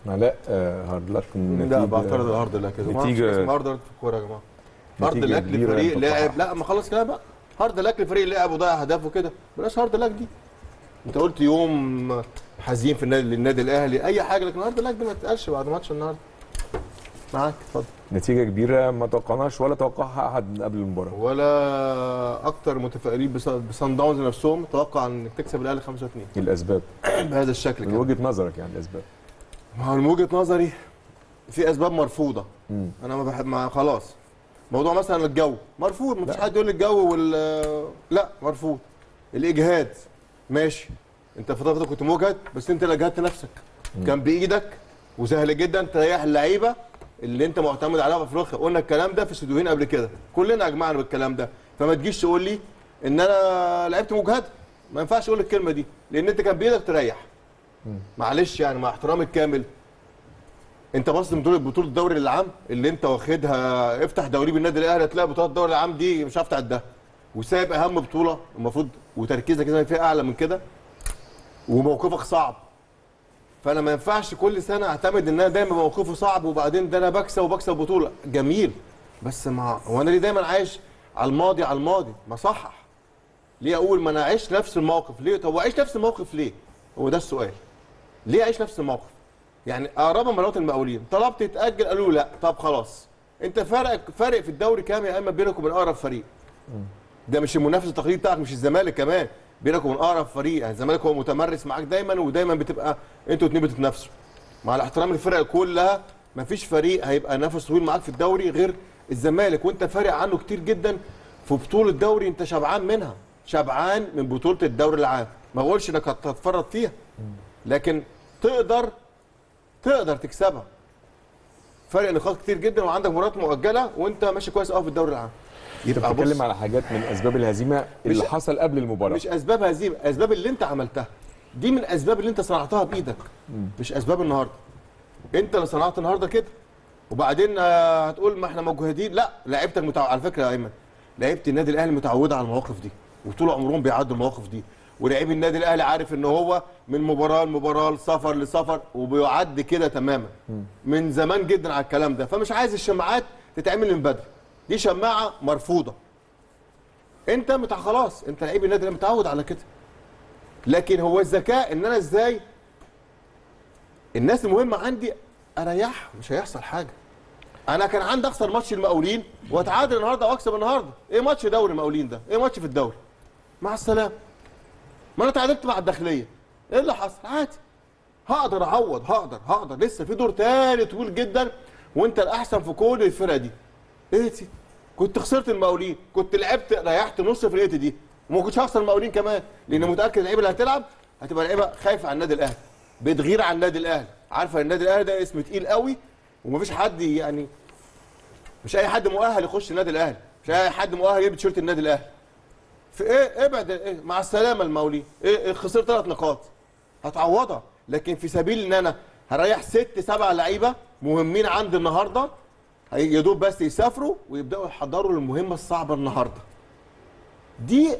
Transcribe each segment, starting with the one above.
علاء آه، هارد لك لا بعترض الهارد لك كده ما نتيجة- فيش اسمه هارد لك في الكوره يا جماعه هارد نتيجة لك كبيرة لفريق متوقعة. لاعب لا ما خلاص كده بقى هارد لك لفريق لاعب وضيع اهدافه كده بلاش هارد لك دي انت قلت يوم حزين في النادي للنادي الاهلي اي حاجه لكن هارد لك دي ما تتقالش بعد ماتش النهارده معاك اتفضل نتيجه كبيره ما توقعناش ولا توقعها احد من قبل المباراه ولا اكتر متفائلين بص- بصن داونز نفسهم توقع انك تكسب الاهلي 5 2 إيه الاسباب بهذا الشكل من كده وجهه نظرك يعني الاسباب ما هو من وجهه نظري في اسباب مرفوضه مم. انا ما بحب ما خلاص موضوع مثلا الجو مرفوض ما فيش لا. حد يقول الجو وال لا مرفوض الاجهاد ماشي انت في فتره كنت مجهد بس انت اللي اجهدت نفسك كان بايدك وسهل جدا تريح اللعيبه اللي انت معتمد عليها في افريقيا قلنا الكلام ده في استوديوهين قبل كده كلنا اجمعنا بالكلام ده فما تجيش تقول لي ان انا لعبت مجهد ما ينفعش اقول الكلمه دي لان انت كان بايدك تريح معلش يعني مع احترامي الكامل انت بص بطوله بطوله الدوري العام اللي انت واخدها افتح دوري بالنادي الاهلي هتلاقي بطوله الدوري العام دي مش عارف تعدها وسايب اهم بطوله المفروض وتركيزك كده فيها اعلى من كده وموقفك صعب فانا ما ينفعش كل سنه اعتمد ان انا دايما موقفي صعب وبعدين ده انا بكسب وبكسب بطوله جميل بس ما هو انا ليه دايما عايش على الماضي على الماضي ما صحح ليه اقول ما انا اعيش نفس الموقف ليه طب واعيش نفس الموقف ليه هو ده السؤال ليه اعيش نفس الموقف يعني اقربها مرات المقاولين طلبت يتاجل قالوا لا طب خلاص انت فارق فارق في الدوري كام يا اما بينك وبين اقرب فريق ده مش المنافس التقليدي بتاعك مش الزمالك كمان بينك وبين اقرب فريق يعني الزمالك هو متمرس معاك دايما ودايما بتبقى انتوا اتنين بتتنافسوا مع الاحترام للفرق كلها مفيش فريق هيبقى نفس طويل معاك في الدوري غير الزمالك وانت فارق عنه كتير جدا في بطوله الدوري انت شبعان منها شبعان من بطوله الدوري العام ما بقولش انك هتتفرط فيها لكن تقدر تقدر تكسبها فرق نقاط كتير جدا وعندك مباريات مؤجله وانت ماشي كويس قوي في الدوري العام انت يبقى بتتكلم بص على حاجات من اسباب الهزيمه اللي مش- حصل قبل المباراه مش اسباب هزيمه اسباب اللي انت عملتها دي من اسباب اللي انت صنعتها بايدك مش اسباب النهارده انت اللي صنعت النهارده كده وبعدين آه، هتقول ما احنا مجهدين لا لعيبتك متع... على فكره يا ايمن لعيبه النادي الاهلي متعوده على المواقف دي وطول عمرهم بيعدوا المواقف دي ولاعيب النادي الاهلي عارف ان هو من مباراه لمباراه لسفر لسفر وبيعد كده تماما من زمان جدا على الكلام ده فمش عايز الشماعات تتعمل من بدري دي شماعه مرفوضه انت متع خلاص انت لعيب النادي الاهلي متعود على كده لكن هو الذكاء ان انا ازاي الناس المهمه عندي اريحها مش هيحصل حاجه انا كان عندي اخسر ماتش المقاولين واتعادل النهارده واكسب النهارده ايه ماتش دوري المقاولين ده ايه ماتش في الدوري مع السلامه ما انا تعادلت مع الداخليه ايه اللي حصل عادي هقدر اعوض هقدر هقدر لسه في دور تاني طويل جدا وانت الاحسن في كل الفرقه دي ايه دي كنت خسرت المقاولين كنت لعبت ريحت نص فرقتي دي وما كنتش هخسر المقاولين كمان لان متاكد اللعيبه اللي هتلعب هتبقى لعيبه خايفه على النادي الاهلي بتغير على النادي الاهلي عارفه النادي الاهلي ده اسم تقيل قوي ومفيش حد يعني مش اي حد مؤهل يخش النادي الاهلي مش اي حد مؤهل يلبس تيشيرت النادي الاهلي في ايه ابعد إيه؟ مع السلامه المقاولين ايه إيه خسرت ثلاث نقاط هتعوضها لكن في سبيل ان انا هريح ست سبع لعيبه مهمين عندي النهارده هي- يا دوب بس يسافروا ويبداوا يحضروا للمهمه الصعبه النهارده دي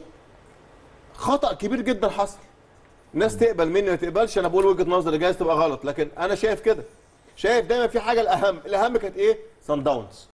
خطا كبير جدا حصل ناس تقبل مني ما تقبلش انا بقول وجهه نظري جايز تبقى غلط لكن انا شايف كده شايف دايما في حاجه الاهم الاهم كانت ايه سان داونز